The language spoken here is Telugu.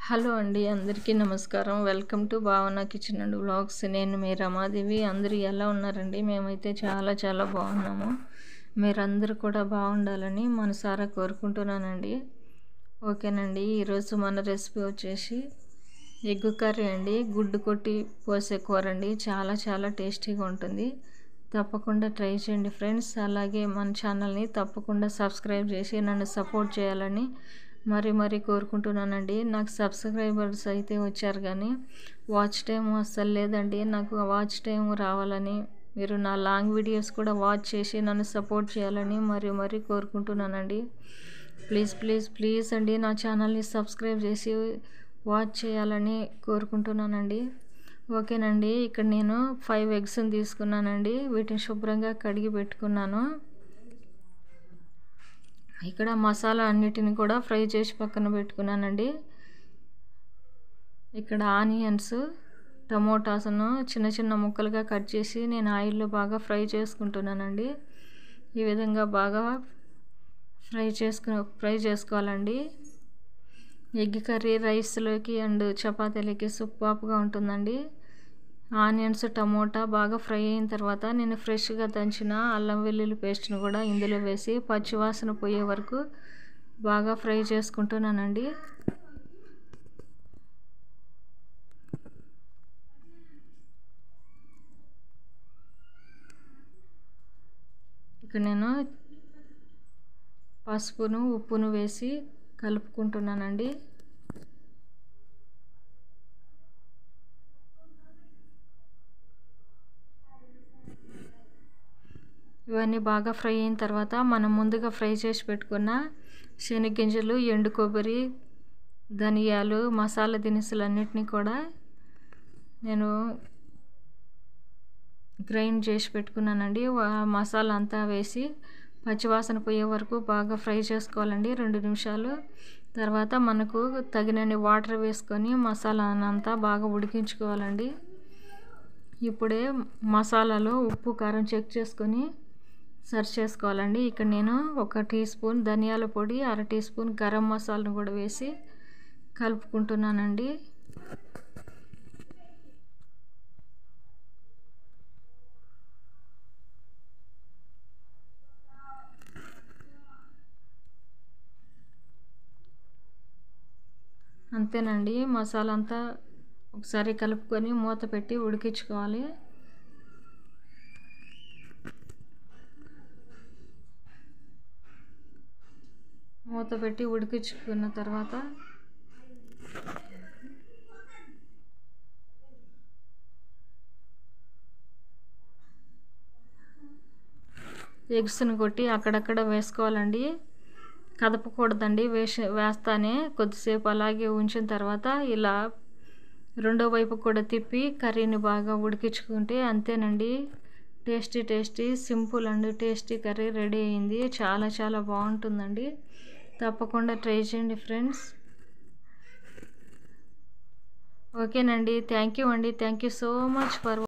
హలో అండి అందరికీ నమస్కారం welcome to Bhavana kitchen and vlogs నేను మీ రమాదేవి అందరూ ఎలా ఉన్నారండి మేమైతే చాలా చాలా బాగున్నాము మీరందరూ కూడా బాగుండాలని మనసారా కోరుకుంటున్నానండి ఓకేనండి ఈరోజు మన రెసిపీ వచ్చేసి ఎగ్ కర్రీ అండి గుడ్డు కొట్టి పోసే కూర అండి చాలా చాలా టేస్టీగా ఉంటుంది తప్పకుండా ట్రై చేయండి ఫ్రెండ్స్ అలాగే మన ఛానల్ని తప్పకుండా సబ్స్క్రైబ్ చేసి నన్ను సపోర్ట్ చేయాలని మరి మరి కోరుకుంటున్నానండి నాకు సబ్స్క్రైబర్స్ అయితే వచ్చారు కానీ వాచ్ టైం అస్సలు లేదండి నాకు వాచ్ టైం రావాలని మీరు నా లాంగ్ వీడియోస్ కూడా వాచ్ చేసి నన్ను సపోర్ట్ చేయాలని మరి మరి కోరుకుంటున్నానండి ప్లీజ్ ప్లీజ్ ప్లీజ్ అండి నా ఛానల్ని సబ్స్క్రైబ్ చేసి వాచ్ చేయాలని కోరుకుంటున్నానండి ఓకేనండి ఇక్కడ నేను ఫైవ్ ఎగ్స్ని తీసుకున్నానండి వీటిని శుభ్రంగా కడిగి పెట్టుకున్నాను ఇక్కడ మసాలా అన్నిటిని కూడా ఫ్రై చేసి పక్కన పెట్టుకున్నానండి ఇక్కడ ఆనియన్స్ టమోటాస్ను చిన్న చిన్న ముక్కలుగా కట్ చేసి నేను ఆయిల్లో బాగా ఫ్రై చేసుకుంటున్నానండి ఈ విధంగా బాగా ఫ్రై చేసుకు ఫ్రై చేసుకోవాలండి ఎగ్ కర్రీ రైస్లోకి అండ్ చపాతీలకి సూపర్గా ఉంటుందండి ఆనియన్స్ టమోటా బాగా ఫ్రై అయిన తర్వాత నేను ఫ్రెష్గా దంచిన అల్లం వెల్లుల్లి పేస్ట్ని కూడా ఇందులో వేసి పచ్చివాసన పోయే వరకు బాగా ఫ్రై చేసుకుంటున్నానండి ఇక్కడ నేను పసుపును ఉప్పును వేసి కలుపుకుంటున్నానండి ఇవన్నీ బాగా ఫ్రై అయిన తర్వాత మనం ముందుగా ఫ్రై చేసి పెట్టుకున్న శనగ్గింజలు ఎండు కొబ్బరి ధనియాలు మసాలా దినుసులు అన్నిటినీ కూడా నేను గ్రైండ్ చేసి పెట్టుకున్నానండి మసాలా అంతా వేసి పచ్చివాసన పోయే వరకు బాగా ఫ్రై చేసుకోవాలండి రెండు నిమిషాలు తర్వాత మనకు తగినన్ని వాటర్ వేసుకొని మసాలా అంతా బాగా ఉడికించుకోవాలండి ఇప్పుడే మసాలాలో ఉప్పు కారం చెక్ చేసుకొని సర్వ్ చేసుకోవాలండి ఇక్కడ నేను ఒక టీ స్పూన్ ధనియాల పొడి అర టీ స్పూన్ గరం మసాలాను కూడా వేసి కలుపుకుంటున్నానండి అంతేనండి మసాలా అంతా ఒకసారి కలుపుకొని మూత పెట్టి ఉడికించుకోవాలి మూత పెట్టి ఉడికించుకున్న తర్వాత ఎగ్స్ని కొట్టి అక్కడక్కడ వేసుకోవాలండి కదపకూడదండి వేసి వేస్తానే కొద్దిసేపు అలాగే ఉంచిన తర్వాత ఇలా రెండో వైపు కూడా తిప్పి కర్రీని బాగా ఉడికించుకుంటే అంతేనండి tasty tasty simple and tasty curry ready అయింది చాలా చాలా బాగుంటుందండి తప్పకుండా ట్రై చేయండి ఫ్రెండ్స్ ఓకేనండి థ్యాంక్ యూ అండి thank you so much for